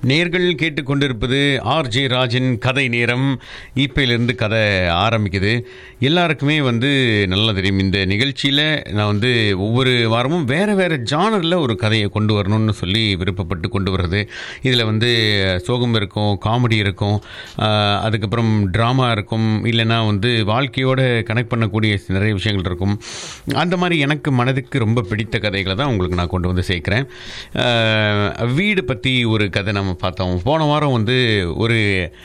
நேர்கள் கேட்டுக்கொண்டிருப்பது ஆர்ஜே ராஜன் கதை நேரம் ஈப்பையிலிருந்து கதை ஆரம்பிக்குது எல்லாருக்குமே வந்து நல்லா தெரியும் இந்த நிகழ்ச்சியில் நான் வந்து ஒவ்வொரு வாரமும் வேறு வேறு ஜானரில் ஒரு கதையை கொண்டு வரணும்னு சொல்லி விருப்பப்பட்டு கொண்டு வர்றது இதில் வந்து சோகம் இருக்கும் காமெடி இருக்கும் ஆஹ், அதுக்கப்புறம் ட்ராமா இருக்கும் இல்லைன்னா வந்து வாழ்க்கையோட கனெக்ட் பண்ணக்கூடிய நிறைய விஷயங்கள் இருக்கும் அந்த மாதிரி எனக்கு மனதுக்கு ரொம்ப பிடித்த கதைகளை தான் உங்களுக்கு நான் கொண்டு வந்து சேர்க்குறேன் ஆஹ், வீடு பற்றி ஒரு கதை நம்ம பார்த்தோம் போன வாரம் வந்து ஒரு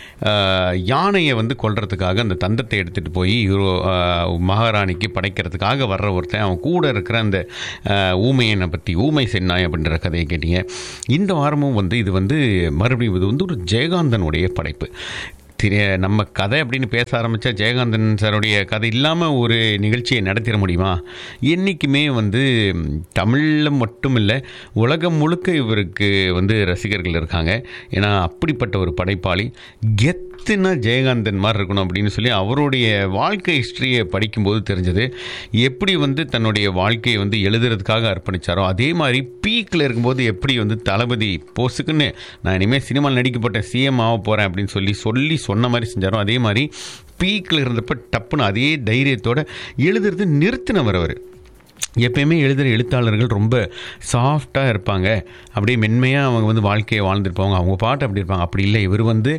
ஆஹ், யானையை வந்து கொல்றதுக்காக அந்த தந்தத்தை எடுத்துகிட்டு போய் யூரோ ஆஹ், மகாராணிக்கு படைக்கிறதுக்காக வர்ற ஒருத்தன் அவன் கூட இருக்கிற அந்த ஆஹ், ஊமையனை பற்றி ஊமை சென்னாய் அப்படின்ற கதையை கேட்டீங்க இந்த வாரமும் வந்து இது வந்து மறுபடியும் இது வந்து ஒரு ஜெயகாந்தனுடைய படைப்பு திரு நம்ம கதை அப்படின்னு பேச ஆரம்பித்தா ஜெயகாந்தன் சாருடைய கதை இல்லாமல் ஒரு நிகழ்ச்சியை நடத்திட முடியுமா என்றைக்குமே வந்து தமிழில் மட்டும் இல்லை உலகம் முழுக்க இவருக்கு வந்து ரசிகர்கள் இருக்காங்க ஏன்னா அப்படிப்பட்ட ஒரு படைப்பாளி கெத்துனா ஜெயகாந்தன் மாதிரி இருக்கணும் அப்படின்னு சொல்லி அவருடைய வாழ்க்கை ஹிஸ்ட்ரியை படிக்கும்போது தெரிஞ்சது எப்படி வந்து தன்னுடைய வாழ்க்கையை வந்து எழுதுறதுக்காக அர்ப்பணிச்சாரோ அதே மாதிரி பீக்கில் இருக்கும்போது எப்படி வந்து தளபதி போஸுக்குன்னு நான் இனிமேல் சினிமாவில் நடிக்க போட்டேன் சிஎம் ஆக போகிறேன் அப்படின்னு சொல்லி சொல்லி சொன்ன மாதிரி செஞ்சாரோ அதே மாதிரி பீக்கில் இருந்தப்ப டப்புன்னு அதே தைரியத்தோட எழுதுறது நிறுத்தினவர் அவர் எப்பயுமே எழுதுகிற எழுத்தாளர்கள் ரொம்ப சாஃப்டாக இருப்பாங்க அப்படியே மென்மையாக அவங்க வந்து வாழ்க்கையை வாழ்ந்துருப்பாங்க அவங்க பாட்டு அப்படி இருப்பாங்க அப்படி இல்லை இவர் வந்து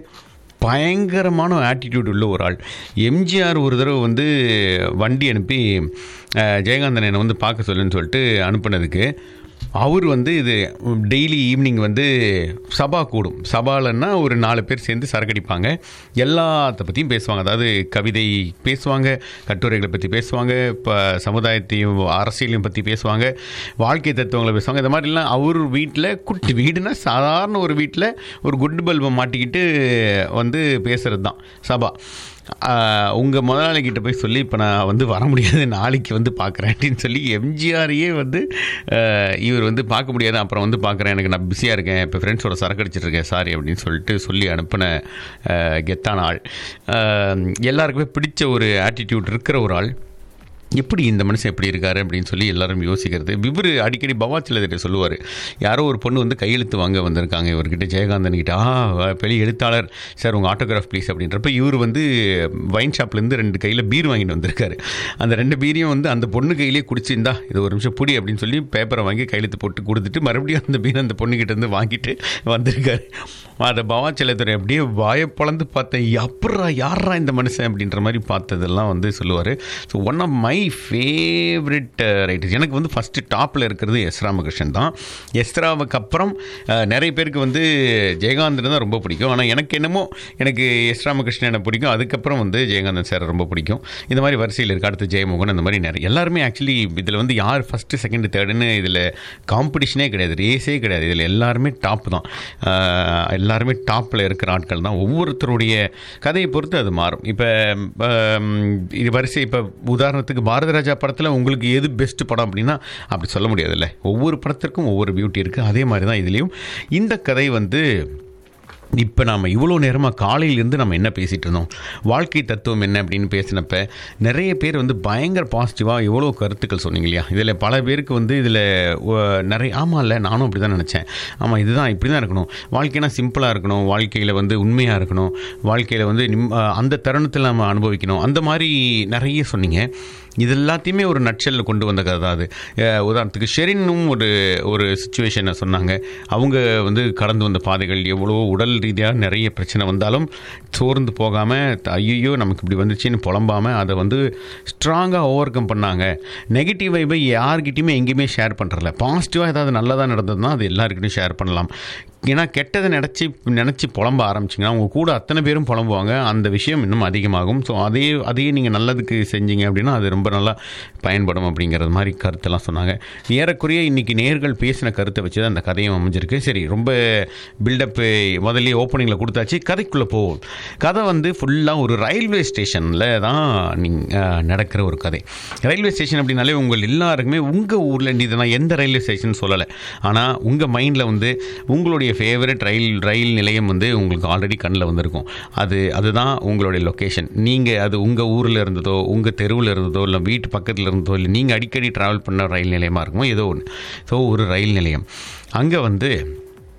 பயங்கரமான ஆட்டிடியூட் உள்ள ஒரு ஆள் எம்ஜிஆர் ஒரு தடவை வந்து வண்டி அனுப்பி அஹ், ஜெயகாந்தன் என்னை வந்து பார்க்க சொல்லுன்னு சொல்லிட்டு அனுப்புனதுக்கு அவர் வந்து இது டெய்லி ஈவினிங் வந்து சபா கூடும் சபாலன்னா ஒரு நாலு பேர் சேர்ந்து சரக்கடிப்பாங்க எல்லாத்த பற்றியும் பேசுவாங்க அதாவது கவிதை பேசுவாங்க கட்டுரைகளை பற்றி பேசுவாங்க இப்போ சமுதாயத்தையும் அரசியலையும் பற்றி பேசுவாங்க வாழ்க்கை தத்துவங்களை பேசுவாங்க இந்த மாதிரிலாம் அவர் வீட்டில் குட்டி வீடுனா சாதாரண ஒரு வீட்டில் ஒரு குட் பல்பை மாட்டிக்கிட்டு வந்து பேசுகிறது தான் சபா உங்கள் முதலாளிகிட்ட போய் சொல்லி இப்போ நான் வந்து வர முடியாது நாளைக்கு வந்து பார்க்குறேன் அப்படின்னு சொல்லி எம்ஜிஆரையே வந்து ஆஹ், இவர் வந்து பார்க்க முடியாது அப்புறம் வந்து பார்க்குறேன் எனக்கு நான் பிஸியாக இருக்கேன் இப்போ ஃப்ரெண்ட்ஸோட சரக்கு அடிச்சிட்டு இருக்கேன் சாரி அப்படின்னு சொல்லிட்டு சொல்லி அனுப்பின ஆஹ், கெத்தான ஆள் ஆஹ், எல்லாருக்குமே பிடிச்ச ஒரு ஆட்டிடியூட் இருக்கிற ஒரு ஆள் எப்படி இந்த மனுஷன் எப்படி இருக்காரு அப்படின்னு சொல்லி எல்லாரும் யோசிக்கிறது இவர் அடிக்கடி பவாச்சிலத்திட்ட சொல்லுவார் யாரோ ஒரு பொண்ணு வந்து கையெழுத்து வாங்க வந்திருக்காங்க இவர்கிட்ட ஜெயகாந்தன் கிட்ட ஆ பெரிய எழுத்தாளர் சார் உங்கள் ஆட்டோகிராஃப் ப்ளீஸ் அப்படின்றப்ப இவர் வந்து வைன் ஷாப்லேருந்து ரெண்டு கையில் பீர் வாங்கிட்டு வந்திருக்காரு அந்த ரெண்டு பீரையும் வந்து அந்த பொண்ணு கையிலேயே குடிச்சிருந்தா இது ஒரு நிமிஷம் புடி அப்படின்னு சொல்லி பேப்பரை வாங்கி கையெழுத்து போட்டு கொடுத்துட்டு மறுபடியும் அந்த பீர் அந்த பொண்ணுகிட்ட இருந்து வாங்கிட்டு வந்திருக்காரு அதை பவாச்சலத்துறை அப்படியே வாயை பொழந்து பார்த்தேன் அப்புறா யாரா இந்த மனுஷன் அப்படின்ற மாதிரி பார்த்ததெல்லாம் வந்து சொல்லுவார் so one of my favourite writers எனக்கு வந்து ஃபஸ்ட்டு டாப்பில் இருக்கிறது எஸ் ராமகிருஷ்ணன் தான் எஸ் ராவுக்கு அப்புறம் அஹ், நிறைய பேருக்கு வந்து ஜெயகாந்தன் தான் ரொம்ப பிடிக்கும் ஆனால் எனக்கு என்னமோ எனக்கு எஸ் ராமகிருஷ்ணனை பிடிக்கும் அதுக்கப்புறம் வந்து ஜெயகாந்தன் சார் ரொம்ப பிடிக்கும் இந்த மாதிரி வரிசையில் இருக்க அடுத்து ஜெயமோகன் அந்த மாதிரி நிறைய எல்லாருமே ஆக்சுவலி இதில் வந்து யார் ஃபஸ்ட்டு செகண்ட் தேர்டுன்னு இதில் காம்படிஷனே கிடையாது ரேஸே கிடையாது இதில் எல்லாருமே டாப் தான் அஹ், எல்லாருமே டாப்பில் இருக்கிற ஆட்கள் தான் ஒவ்வொருத்தருடைய கதையை பொறுத்து அது மாறும் இப்போ இது வரிசை இப்போ உதாரணத்துக்கு பாரத ராஜா படத்தில் உங்களுக்கு எது பெஸ்ட் படம் அப்படின்னா அப்படி சொல்ல முடியாதுல்ல ஒவ்வொரு படத்திற்கும் ஒவ்வொரு பியூட்டி இருக்குது அதே மாதிரி தான் இதுலேயும் இந்த கதை வந்து இப்போ நாம் இவ்வளோ நேரமாக காலையிலேருந்து நம்ம என்ன பேசிகிட்டு இருந்தோம் வாழ்க்கை தத்துவம் என்ன அப்படின்னு பேசினப்ப நிறைய பேர் வந்து பயங்கர பாசிட்டிவாக எவ்வளோ கருத்துக்கள் சொன்னீங்க இல்லையா இதில் பல பேருக்கு வந்து இதில் நிறைய ஆமாம் இல்லை நானும் அப்படி தான் நினச்சேன் ஆமாம் இதுதான் இப்படி தான் இருக்கணும் வாழ்க்கைனா சிம்பிளாக இருக்கணும் வாழ்க்கையில் வந்து உண்மையாக இருக்கணும் வாழ்க்கையில் வந்து நிம் அந்த தருணத்தில் நம்ம அனுபவிக்கணும் அந்த மாதிரி நிறைய சொன்னீங்க இது எல்லாத்தையுமே ஒரு நட்சலில் கொண்டு வந்த கதை தான் அது அஹ் உதாரணத்துக்கு ஷெரினும் ஒரு ஒரு சுச்சுவேஷனை சொன்னாங்க அவங்க வந்து கடந்து வந்த பாதைகள் எவ்வளோ உடல் ரீதியாக நிறைய பிரச்சனை வந்தாலும் சோர்ந்து போகாமல் ஐயோ நமக்கு இப்படி வந்துச்சுன்னு புலம்பாமல் அதை வந்து ஸ்ட்ராங்காக ஓவர் கம் பண்ணாங்க நெகட்டிவ் வைபை யார்கிட்டையுமே எங்கேயுமே ஷேர் பண்ணுறதில்ல பாசிட்டிவாக ஏதாவது நல்லதாக நடந்ததுன்னா அது எல்லாருக்கிட்டையும் ஷேர் பண்ணலாம் ஏன்னா கெட்டதை நினச்சி நினச்சி புலம்ப ஆரம்பிச்சிங்கன்னா உங்கள் கூட அத்தனை பேரும் புலம்புவாங்க அந்த விஷயம் இன்னும் அதிகமாகும் ஸோ அதே அதையே நீங்கள் நல்லதுக்கு செஞ்சீங்க அப்படின்னா அது ரொம்ப நல்லா பயன்படும் அப்படிங்கிறது மாதிரி கருத்தெல்லாம் சொன்னாங்க ஏறக்குறைய இன்றைக்கி நேர்கள் பேசின கருத்தை வச்சு தான் அந்த கதையும் அமைஞ்சிருக்கு சரி ரொம்ப பில்டப்பு முதல்ல ஓப்பனிங்கில் கொடுத்தாச்சு கதைக்குள்ளே போவோம் கதை வந்து ஃபுல்லாக ஒரு ரயில்வே ஸ்டேஷனில் தான் நீங்கள் நடக்கிற ஒரு கதை ரயில்வே ஸ்டேஷன் அப்படின்னாலே உங்கள் எல்லாருக்குமே உங்கள் ஊரில் இது நான் எந்த ரயில்வே ஸ்டேஷன் சொல்லலை ஆனால் உங்கள் மைண்டில் வந்து உங்களுடைய ஃபேவரட் ரயில் ரயில் நிலையம் வந்து உங்களுக்கு ஆல்ரெடி கண்ணில் வந்திருக்கும் அது அதுதான் உங்களுடைய லொக்கேஷன் நீங்கள் அது உங்கள் ஊரில் இருந்ததோ உங்கள் தெருவில் இருந்ததோ இல்லை வீட்டு பக்கத்தில் இருந்ததோ இல்லை நீங்கள் அடிக்கடி ட்ராவல் பண்ண ரயில் நிலையமாக இருக்குமோ ஏதோ ஒன்று ஸோ ஒரு ரயில் நிலையம் அங்கே வந்து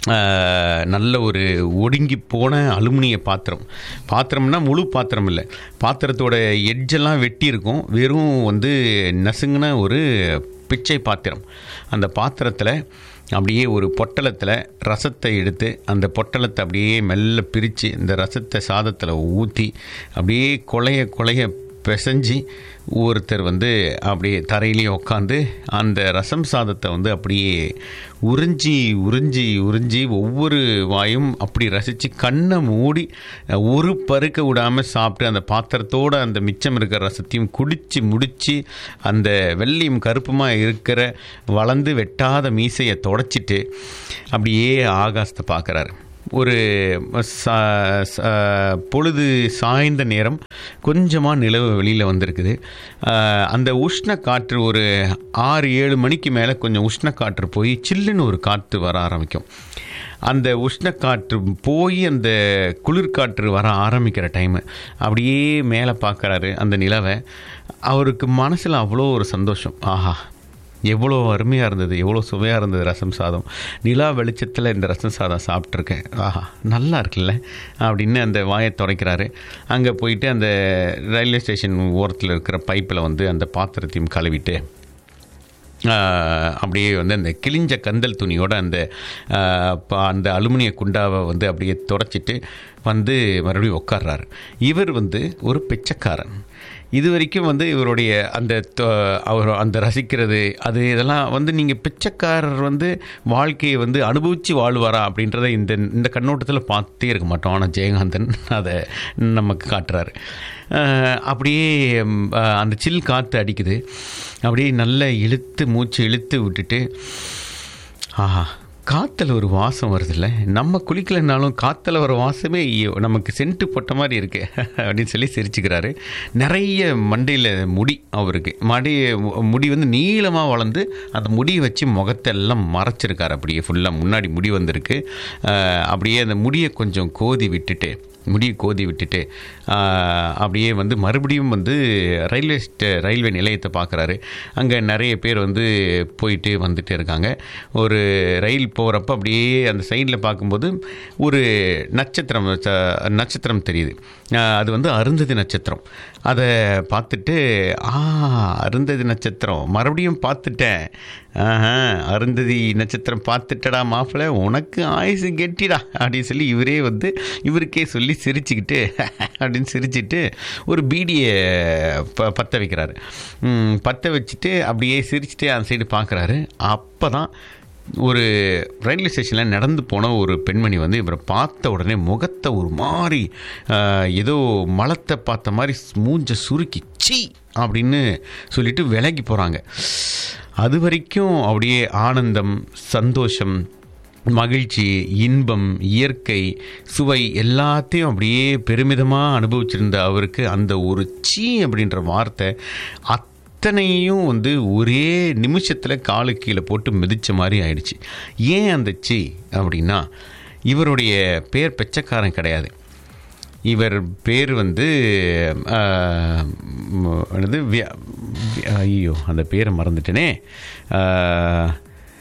ஆஹ், நல்ல ஒரு ஒடுங்கி போன அலுமினிய பாத்திரம் பாத்திரம்னா முழு பாத்திரம் இல்லை பாத்திரத்தோட எட்ஜெல்லாம் வெட்டி இருக்கும் வெறும் வந்து நசுங்கின ஒரு பிச்சை பாத்திரம் அந்த பாத்திரத்தில் அப்படியே ஒரு பொட்டலத்தில் ரசத்தை எடுத்து அந்த பொட்டலத்தை அப்படியே மெல்ல பிரித்து இந்த ரசத்தை சாதத்தில் ஊற்றி அப்படியே கொலைய கொலைய பிசைஞ்சு ஒருத்தர் வந்து அப்படியே தரையிலேயே உட்காந்து அந்த ரசம் சாதத்தை வந்து அப்படியே உறிஞ்சி உறிஞ்சி உறிஞ்சி ஒவ்வொரு வாயும் அப்படி ரசித்து கண்ணை மூடி ஒரு பருக்க விடாமல் சாப்பிட்டு அந்த பாத்திரத்தோட அந்த மிச்சம் இருக்கிற ரசத்தையும் குடித்து முடித்து அந்த வெள்ளையும் கருப்புமாக இருக்கிற வளர்ந்து வெட்டாத மீசையை தொடச்சிட்டு அப்படியே ஆகாசத்தை பார்க்குறாரு ஒரு ச- ச- பொழுது சாய்ந்த நேரம் கொஞ்சமாக நிலவு வெளியில் வந்திருக்குது ஆஹ், அந்த உஷ்ண காற்று ஒரு ஆறு ஏழு மணிக்கு மேலே கொஞ்சம் உஷ்ண காற்று போய் சில்லுன்னு ஒரு காற்று வர ஆரம்பிக்கும் அந்த உஷ்ண காற்று போய் அந்த குளிர்காற்று வர ஆரம்பிக்கிற டைமு அப்படியே மேலே பார்க்குறாரு அந்த நிலவை அவருக்கு மனசில் அவ்வளோ ஒரு சந்தோஷம் ஆஹா எவ்வளோ அருமையாக இருந்தது எவ்வளோ சுவையாக இருந்தது ரசம் சாதம் நிலா வெளிச்சத்தில் இந்த ரசம் சாதம் சாப்பிட்ருக்கேன் ஆஹா நல்லா இருக்குல்ல அப்படின்னு அந்த வாயை துடைக்கிறாரு அங்கே போயிட்டு அந்த ரயில்வே ஸ்டேஷன் ஓரத்தில் இருக்கிற பைப்பில் வந்து அந்த பாத்திரத்தையும் கழுவிட்டு ஆஹ், அப்படியே வந்து அந்த கிழிஞ்ச கந்தல் துணியோட அந்த ஆஹ், ப- அந்த அலுமினிய குண்டாவை வந்து அப்படியே தொடச்சிட்டு வந்து மறுபடியும் உட்கார்றாரு இவர் வந்து ஒரு பிச்சைக்காரன் இது வரைக்கும் வந்து இவருடைய அந்த தொ- அவர் அந்த ரசிக்கிறது அது இதெல்லாம் வந்து நீங்கள் பிச்சைக்காரர் வந்து வாழ்க்கையை வந்து அனுபவித்து வாழ்வாரா அப்படின்றத இந்த இந்த கண்ணோட்டத்தில் பார்த்தே இருக்க மாட்டோம் ஆனால் ஜெயகாந்தன் அதை நமக்கு காட்டுறாரு அஹ், அப்படியே ம், அஹ், அந்த சில் காற்று அடிக்குது அப்படியே நல்லா இழுத்து மூச்சு இழுத்து விட்டுட்டு ஆஹா காற்றுல ஒரு வாசம் வருதுல்ல நம்ம குளிக்கலைனாலும் காற்றுல வர வாசமே ஐயோ, நமக்கு சென்ட்டு போட்ட மாதிரி இருக்கு அப்படின்னு சொல்லி சிரிச்சுக்கிறாரு நிறைய மண்டையில் முடி அவருக்கு மடி முடி வந்து நீளமாக வளர்ந்து அந்த முடியை வச்சு முகத்தை எல்லாம் மறைச்சிருக்காரு அப்படியே ஃபுல்லாக முன்னாடி முடி வந்திருக்கு அஹ், அப்படியே அந்த முடியை கொஞ்சம் கோதி விட்டுட்டு முடியை கோதி விட்டுட்டு ஆஹ், அப்படியே வந்து மறுபடியும் வந்து ரயில்வே ஸ்டே ரயில்வே நிலையத்தை பார்க்குறாரு அங்கே நிறைய பேர் வந்து போயிட்டு வந்துட்டு இருக்காங்க ஒரு ரயில் போகிறப்ப அப்படியே அந்த சைடில் பார்க்கும்போது ஒரு நட்சத்திரம் ச- நட்சத்திரம் தெரியுது ஆஹ், அது வந்து அருந்ததி நட்சத்திரம் அதை பார்த்துட்டு ஆ அருந்ததி நட்சத்திரம் மறுபடியும் பார்த்துட்டேன் ஆஹா அருந்ததி நட்சத்திரம் பார்த்துட்டடா மாப்பிள்ளை உனக்கு ஆயுசு கெட்டிடா அப்படின்னு சொல்லி இவரே வந்து இவருக்கே சொல்லி சிரிச்சுக்கிட்டு அப்படின்னு சிரிச்சிட்டு ஒரு பீடியை ப பற்ற வைக்கிறாரு ம், பற்ற வச்சுட்டு அப்படியே சிரிச்சுட்டே அந்த சைடு பார்க்குறாரு அப்போ தான் ஒரு ரயில்வே ஸ்டேஷனில் நடந்து போன ஒரு பெண்மணி வந்து இவரை பார்த்த உடனே முகத்தை ஒரு மாதிரி ஆஹ், ஏதோ மலத்தை பார்த்த மாதிரி மூஞ்ச சுருக்கி சீ அப்படின்னு சொல்லிட்டு விலகி போகிறாங்க அது வரைக்கும் அப்படியே ஆனந்தம் சந்தோஷம் மகிழ்ச்சி இன்பம் இயற்கை சுவை எல்லாத்தையும் அப்படியே பெருமிதமாக அனுபவிச்சிருந்த அவருக்கு அந்த ஒரு சீ அப்படின்ற வார்த்தை அத்தனையும் வந்து ஒரே நிமிஷத்தில் காலு கீழே போட்டு மிதிச்ச மாதிரி ஆயிடுச்சு ஏன் அந்த சீ அப்படின்னா இவருடைய பேர் பிச்சைக்காரன் கிடையாது இவர் பேர் வந்து ஆஹ், ம், என்னது வியா- வியா- ஐயோ அந்த பேரை மறந்துட்டேனே ஆஹ்,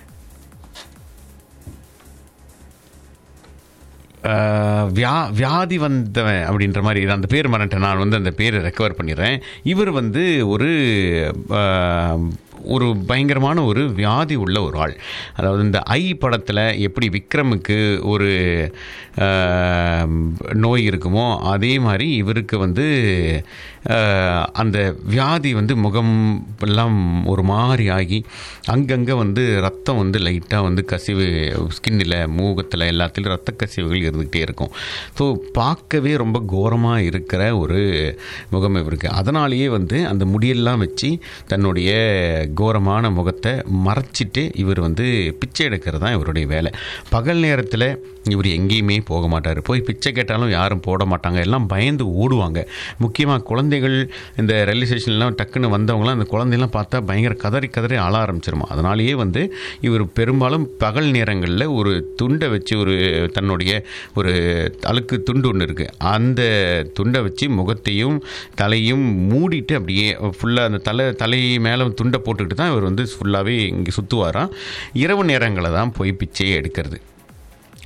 ஆஹ், வியா வியாதி வந்தவன் அப்படின்ற மாதிரி இது அந்த பேர் மறந்துட்டேன் நான் வந்து அந்த பேரை ரெக்கவர் பண்ணிடுறேன் இவர் வந்து ஒரு ஆஹ், ஒரு பயங்கரமான ஒரு வியாதி உள்ள ஒரு ஆள் அதாவது இந்த ஐ படத்தில் எப்படி விக்ரமுக்கு ஒரு ஆஹ், நோய் இருக்குமோ அதே மாதிரி இவருக்கு வந்து ஆஹ், அந்த வியாதி வந்து முகம் எல்லாம் ஒரு மாதிரி ஆகி அங்கங்கே வந்து ரத்தம் வந்து லைட்டாக வந்து கசிவு ஸ்கின்னில் மூகத்தில் எல்லாத்துலேயும் ரத்த கசிவுகள் இருந்துக்கிட்டே இருக்கும் ஸோ பார்க்கவே ரொம்ப கோரமாக இருக்கிற ஒரு முகம் இவருக்கு அதனாலேயே வந்து அந்த முடியெல்லாம் வச்சு தன்னுடைய கோரமான முகத்தை மறைச்சிட்டு இவர் வந்து பிச்சை எடுக்கிறது தான் இவருடைய வேலை பகல் நேரத்தில் இவர் எங்கேயுமே போக மாட்டார் போய் பிச்சை கேட்டாலும் யாரும் போட மாட்டாங்க எல்லாம் பயந்து ஓடுவாங்க முக்கியமாக குழந்தைகள் இந்த ரயில்வே ஸ்டேஷன்லாம் டக்குன்னு வந்தவங்களாம் அந்த குழந்தையெல்லாம் பார்த்தா பயங்கர கதறி கதறி அழ ஆரம்பிச்சிருமா அதனாலேயே வந்து இவர் பெரும்பாலும் பகல் நேரங்களில் ஒரு துண்டை வச்சு ஒரு தன்னுடைய ஒரு அழுக்கு துண்டு ஒன்று இருக்குது அந்த துண்டை வச்சு முகத்தையும் தலையும் மூடிட்டு அப்படியே ஃபுல்லாக அந்த தலை தலை மேலே துண்டை போட்டுக்கிட்டு தான் இவர் வந்து ஃபுல்லாகவே இங்கே சுற்றுவாராம் இரவு நேரங்களில் தான் போய் பிச்சையை எடுக்கிறது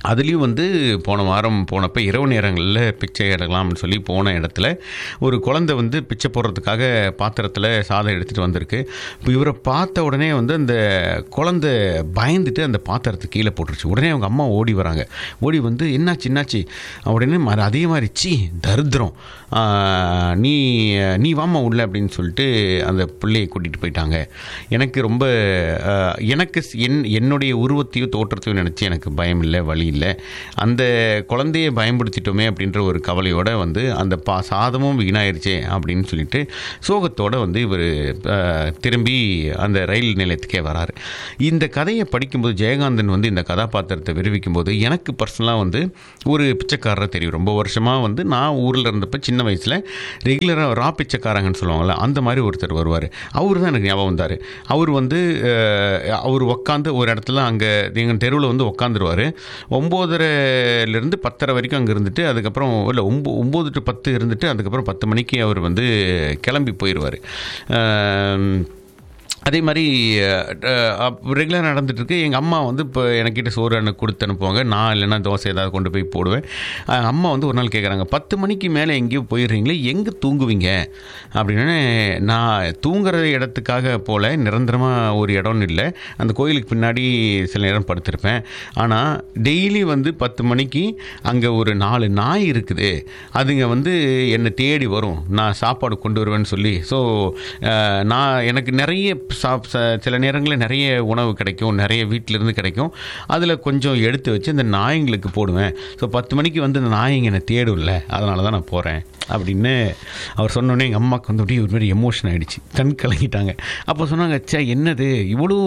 அதுலேயும் வந்து போன வாரம் போனப்போ இரவு நேரங்களில் பிச்சை எடுக்கலாம்னு சொல்லி போன இடத்துல ஒரு குழந்தை வந்து பிச்சை போடுறதுக்காக பாத்திரத்தில் சாதம் எடுத்துகிட்டு வந்திருக்கு இப்போ இவரை பார்த்த உடனே வந்து அந்த குழந்தை பயந்துட்டு அந்த பாத்திரத்தை கீழே போட்டுருச்சு உடனே அவங்க அம்மா ஓடி வராங்க ஓடி வந்து என்னாச்சு என்னாச்சு உடனே ம- அதே மாதிரி சி தரித்திரம் ஆ, நீ நீ வாம்மா உள்ள அப்படின்னு சொல்லிட்டு அந்த பிள்ளையை கூட்டிகிட்டு போயிட்டாங்க எனக்கு ரொம்ப ஆ, எனக்கு ஸ்- என் என்னுடைய உருவத்தையோ தோற்றத்தையோ நினச்சி எனக்கு பயம் இல்லை வழி இல்லை அந்த குழந்தையை பயன்படுத்திட்டோமே அப்படின்ற ஒரு கவலையோட வந்து அந்த பா சாதமும் வீணாயிருச்சே அப்படின்னு சொல்லிட்டு சோகத்தோட வந்து இவர் திரும்பி அந்த ரயில் நிலையத்துக்கே வராரு இந்த கதையை படிக்கும்போது ஜெயகாந்தன் வந்து இந்த கதாபாத்திரத்தை விரிவிக்கும் போது எனக்கு பர்சனலாக வந்து ஒரு பிச்சைக்காரரை தெரியும் ரொம்ப வருஷமாக வந்து நான் ஊரில் இருந்தப்போ சின்ன வயசில் ரெகுலராக ரா பிச்சைக்காரங்கன்னு சொல்லுவாங்கள்ல அந்த மாதிரி ஒருத்தர் வருவார் அவர் தான் எனக்கு ஞாபகம் வந்தார் அவர் வந்து அஹ், அவர் உக்காந்து ஒரு இடத்துல அங்கே எங்கள் தெருவில் வந்து உக்காந்துருவார் ஒம்போதரைலேருந்து பத்தரை வரைக்கும் அங்கே இருந்துட்டு அதுக்கப்புறம் இல்லை ஒம்போ ஒம்பது டு பத்து இருந்துட்டு அதுக்கப்புறம் பத்து மணிக்கு அவர் வந்து கிளம்பி போயிடுவார் அதே மாதிரி ரெகுலராக நடந்துட்டுருக்கு எங்கள் அம்மா வந்து இப்போ எனக்கிட்ட சோறு எனக்கு கொடுத்து அனுப்புவாங்க நான் இல்லைன்னா தோசை ஏதாவது கொண்டு போய் போடுவேன் அஹ் அம்மா வந்து ஒரு நாள் கேட்குறாங்க பத்து மணிக்கு மேலே எங்கேயோ போயிடுறீங்களே எங்கே தூங்குவீங்க அப்படின்னு நான் தூங்குற இடத்துக்காக போல நிரந்தரமாக ஒரு இடம்னு இல்லை அந்த கோயிலுக்கு பின்னாடி சில நேரம் படுத்திருப்பேன் ஆனால் டெய்லி வந்து பத்து மணிக்கு அங்கே ஒரு நாலு நாய் இருக்குது அதுங்க வந்து என்னை தேடி வரும் நான் சாப்பாடு கொண்டு வருவேன்னு சொல்லி ஸோ நான் எனக்கு நிறைய சாப் ச- சில நேரங்களில் நிறைய உணவு கிடைக்கும் நிறைய வீட்டிலேருந்து கிடைக்கும் அதில் கொஞ்சம் எடுத்து வச்சு இந்த நாய்ங்களுக்கு போடுவேன் ஸோ பத்து மணிக்கு வந்து இந்த நாய்ங்க என்னை தேடும்ல அதனால தான் நான் போகிறேன் அப்படின்னு அவர் சொன்னோடனே எங்கள் அம்மாவுக்கு வந்து அப்படியே ஒரு மாதிரி எமோஷன் ஆகிடுச்சு கண் கலங்கிட்டாங்க அப்போ சொன்னாங்க ச்சே என்னது இவ்வளோ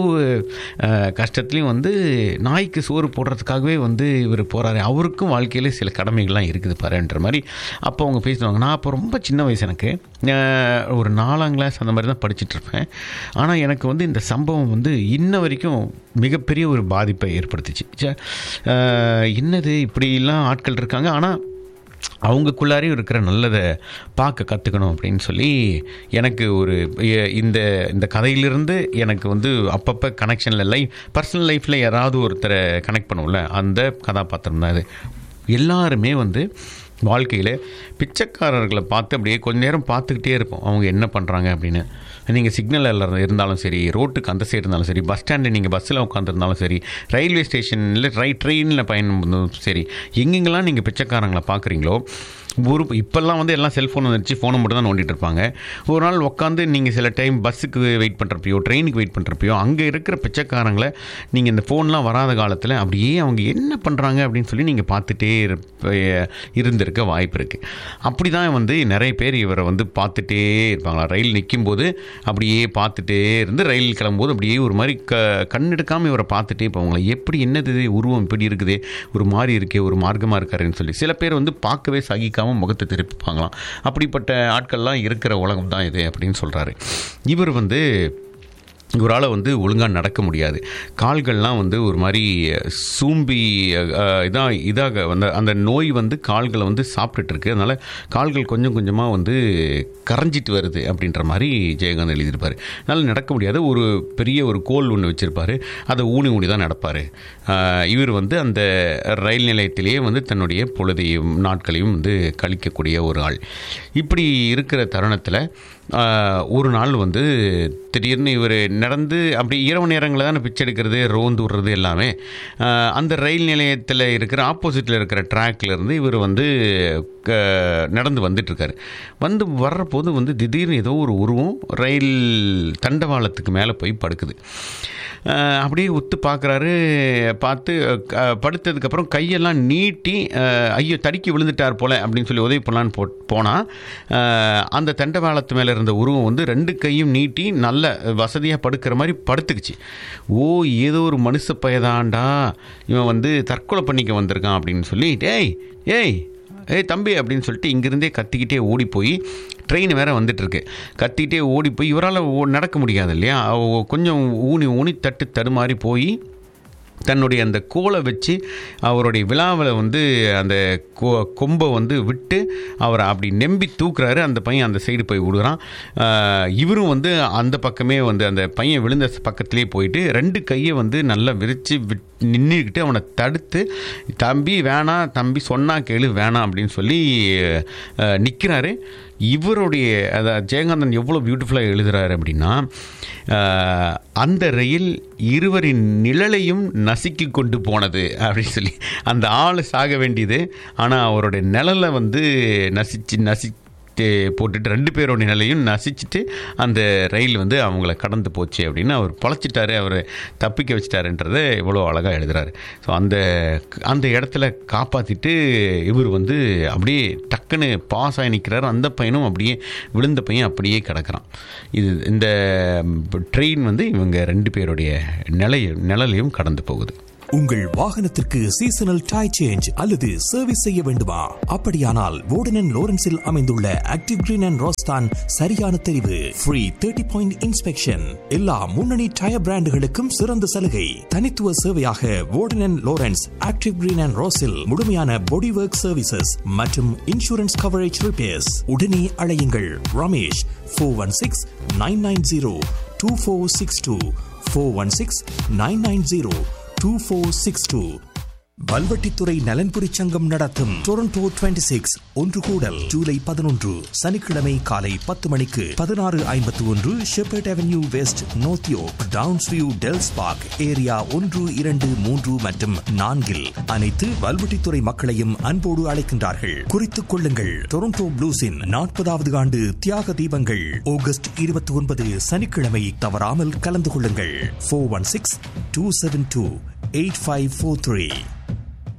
அஹ், கஷ்டத்துலேயும் வந்து நாய்க்கு சோறு போடுறதுக்காகவே வந்து இவர் போகிறாரு அவருக்கும் வாழ்க்கையில் சில கடமைகள்லாம் இருக்குது பாருன்ற மாதிரி அப்போ அவங்க பேசுவாங்க நான் அப்போ ரொம்ப சின்ன வயசு எனக்கு அஹ், ஒரு நாலாம் கிளாஸ் அந்த மாதிரி தான் படிச்சுட்டு இருப்பேன் ஆனால் எனக்கு வந்து இந்த சம்பவம் வந்து இன்ன வரைக்கும் மிகப்பெரிய ஒரு பாதிப்பை ஏற்படுத்துச்சு ச்சே, அஹ், என்னது இப்படிலாம் ஆட்கள் இருக்காங்க ஆனால் அவங்களுக்குள்ளாரையும் இருக்கிற நல்லதை பார்க்க கற்றுக்கணும் அப்படின்னு சொல்லி எனக்கு ஒரு எ- இந்த இந்த கதையிலிருந்து எனக்கு வந்து அப்பப்போ கனெக்ஷனில் லைஃப் பர்சனல் லைஃப்பில் யாராவது ஒருத்தரை கனெக்ட் பண்ணுவோம்ல அந்த கதாபாத்திரம் தான் இது எல்லாருமே வந்து வாழ்க்கையில் பிச்சைக்காரர்களை பார்த்து அப்படியே கொஞ்ச நேரம் பார்த்துக்கிட்டே இருப்போம் அவங்க என்ன பண்ணுறாங்க அப்படின்னு நீங்கள் சிக்னலில் இருந்தாலும் சரி ரோட்டுக்கு அந்த சைடு இருந்தாலும் சரி பஸ் ஸ்டாண்டில் நீங்கள் பஸ்ஸில் உட்காந்துருந்தாலும் சரி ரயில்வே ஸ்டேஷனில் ரை ட்ரெயினில் பயணம் பண்ணும் சரி எங்கெங்கெல்லாம் நீங்கள் பிச்சைக்காரங்களை பார்க்குறீங்களோ ஒரு இப்போல்லாம் வந்து எல்லாம் செல்ஃபோன் வந்துருச்சு ஃபோனை மட்டும் தான் நோண்டிட்டு இருப்பாங்க ஒரு நாள் உட்காந்து நீங்கள் சில டைம் பஸ்ஸுக்கு வெயிட் பண்ணுறப்பையோ ட்ரெயினுக்கு வெயிட் பண்ணுறப்பையோ அங்கே இருக்கிற பிச்சைக்காரங்களை நீங்கள் இந்த ஃபோன்லாம் வராத காலத்தில் அப்படியே அவங்க என்ன பண்ணுறாங்க அப்படின்னு சொல்லி நீங்கள் பார்த்துட்டே இருப்ப இருந்திருக்க வாய்ப்பு இருக்குது அப்படி தான் வந்து நிறைய பேர் இவரை வந்து பார்த்துட்டே இருப்பாங்களா ரயில் நிற்கும்போது அப்படியே பார்த்துட்டே இருந்து ரயில் கிளம்பும்போது அப்படியே ஒரு மாதிரி க கண்ணெடுக்காமல் இவரை பார்த்துட்டே போவாங்களா எப்படி என்னது இது உருவம் இப்படி இருக்குதே ஒரு மாதிரி இருக்கே ஒரு மார்க்கமாக இருக்காருன்னு சொல்லி சில பேர் வந்து பார்க்கவே சகிக்காமல் முகத்தை திருப்பிப்பாங்களாம் அப்படிப்பட்ட ஆட்கள்லாம் இருக்கிற உலகம் தான் இது அப்படின்னு சொல்கிறாரு இவர் வந்து இவரால் வந்து ஒழுங்காக நடக்க முடியாது கால்கள்லாம் வந்து ஒரு மாதிரி சூம்பி அஹ், இதாக இதாக வந்து அந்த நோய் வந்து கால்களை வந்து சாப்பிட்டுட்டு இருக்கு அதனால் கால்கள் கொஞ்சம் கொஞ்சமாக வந்து கரைஞ்சிட்டு வருது அப்படின்ற மாதிரி ஜெயகாந்த் எழுதியிருப்பார் அதனால் நடக்க முடியாது ஒரு பெரிய ஒரு கோல் ஒன்று வச்சுருப்பார் அதை ஊனி ஊனி தான் நடப்பார் இவர் வந்து அந்த ரயில் நிலையத்திலேயே வந்து தன்னுடைய பொழுதையும் நாட்களையும் வந்து கழிக்கக்கூடிய ஒரு ஆள் இப்படி இருக்கிற தருணத்தில் ஆஹ், ஒரு நாள் வந்து திடீர்னு இவர் நடந்து அப்படி இரவு நேரங்களில் தான் பிச்சை எடுக்கிறது ரோந்து விடுறது எல்லாமே ஆஹ், அந்த ரயில் நிலையத்தில் இருக்கிற ஆப்போசிட்டில் இருக்கிற ட்ராக்ல இருந்து இவர் வந்து க- நடந்து வந்துட்டுருக்காரு வந்து வர்றபோது வந்து திடீர்னு ஏதோ ஒரு உருவம் ரயில் தண்டவாளத்துக்கு மேலே போய் படுக்குது ஆஹ், அப்படியே உத்து பார்க்குறாரு பார்த்து அஹ், படுத்ததுக்கப்புறம் கையெல்லாம் நீட்டி அஹ், ஐயோ தடுக்கி விழுந்துட்டார் போல அப்படின்னு சொல்லி உதவி பண்ணலான்னு போ போனால் அந்த தண்டவாளத்து மேலே இருந்த உருவம் வந்து ரெண்டு கையும் நீட்டி நல்ல வசதியாக படுக்கிற மாதிரி படுத்துக்குச்சு ஓ ஏதோ ஒரு மனுஷ பயதாண்டா இவன் வந்து தற்கொலை பண்ணிக்க வந்திருக்கான் அப்படின்னு சொல்லி டேய் ஏய் ஏய் தம்பி அப்படின்னு சொல்லிட்டு இங்கிருந்தே கத்திக்கிட்டே ஓடி போய் ட்ரெயின் வேற வந்துட்டு இருக்கு கத்திக்கிட்டே ஓடி போய் இவரால் நடக்க முடியாது இல்லையா அவ கொஞ்சம் ஊனி ஊனி தட்டு தடுமாறி போய் தன்னுடைய அந்த கோலை வச்சு அவருடைய விழாவில் வந்து அந்த கொ கொம்பை வந்து விட்டு அவரை அப்படி நெம்பி தூக்குறாரு அந்த பையன் அந்த சைடு போய் விடுறான் ஆஹ் இவரும் வந்து அந்த பக்கமே வந்து அந்த பையன் விழுந்த பக்கத்துலேயே போயிட்டு ரெண்டு கையை வந்து நல்லா விரித்து விட் நின்றுக்கிட்டு அவனை தடுத்து தம்பி வேணாம் தம்பி சொன்னா கேளு வேணாம் அப்படின்னு சொல்லி நிற்கிறாரு இவருடைய அதாவது ஜெயகாந்தன் எவ்வளோ பியூட்டிஃபுல்லாக எழுதுறாரு அப்படின்னா அஹ், அந்த ரயில் இருவரின் நிழலையும் நசுக்கி கொண்டு போனது அப்படின்னு சொல்லி அந்த ஆள் சாக வேண்டியது ஆனால் அவருடைய நிழலை வந்து நசிச்சு நசி போட்டுட்டு ரெண்டு பேரோட நிலையும் நசிச்சுட்டு அந்த ரயில் வந்து அவங்கள கடந்து போச்சு அப்படின்னு அவர் பொழைச்சிட்டாரு அவர் தப்பிக்க வச்சிட்டாருன்றதை இவ்வளோ அழகாக எழுதுறாரு ஸோ அந்த அந்த இடத்துல காப்பாற்றிட்டு இவர் வந்து அப்படியே டக்குன்னு பாஸ் ஆகி நிற்கிறாரு அந்த பையனும் அப்படியே விழுந்த பையன் அப்படியே கிடக்குறான் இது இந்த ட்ரெயின் வந்து இவங்க ரெண்டு பேருடைய நிலை நிழலையும் கடந்து போகுது உங்கள் வாகனத்திற்கு சீசனல் டை சேஞ்ச் அல்லது சர்வீஸ் செய்ய வேண்டுமா அப்படியானால் வோர்டன் லோரன்ஸில் அமைந்துள்ள ஆக்டிவ் கிரீன் அண்ட் ரோஸ்தான் சரியான தெரிவு ஃப்ரீ தேர்ட்டி பாயிண்ட் இன்ஸ்பெக்ஷன் எல்லா முன்னணி டயர் பிராண்டுகளுக்கும் சிறந்த சலுகை தனித்துவ சேவையாக வோர்டன் லோரன்ஸ் ஆக்டிவ் கிரீன் அண்ட் ரோஸில் முழுமையான பாடி ஒர்க் சர்வீசஸ் மற்றும் இன்சூரன்ஸ் கவரேஜ் ரிப்பேர்ஸ் உடனே அழையுங்கள் Ramesh four one six nine nine zero two four six two four one six nine nine zero two four six two Valvettithurai நலன்புரி சங்கம் நடத்தும் டொரண்டோ 26 சிக்ஸ் ஒன்று கூடல் ஜூலை பதினொன்று சனிக்கிழமை காலை பத்து மணிக்கு பதினாறு ஐம்பத்தி ஒன்று Sheppard avenue west north York Downsview Dells park area ஒன்று இரண்டு மூன்று மற்றும் நான்கில் அனைத்து வல்வெட்டித்துறை மக்களையும் அன்போடு அழைக்கின்றார்கள் குறித்துக் கொள்ளுங்கள் டொரண்டோ ப்ளூஸின் நாற்பதாவது ஆண்டு தியாக தீபங்கள் ஆகஸ்ட் இருபத்தி ஒன்பது சனிக்கிழமை தவறாமல் கலந்து கொள்ளுங்கள் four one six two seven two eight five four three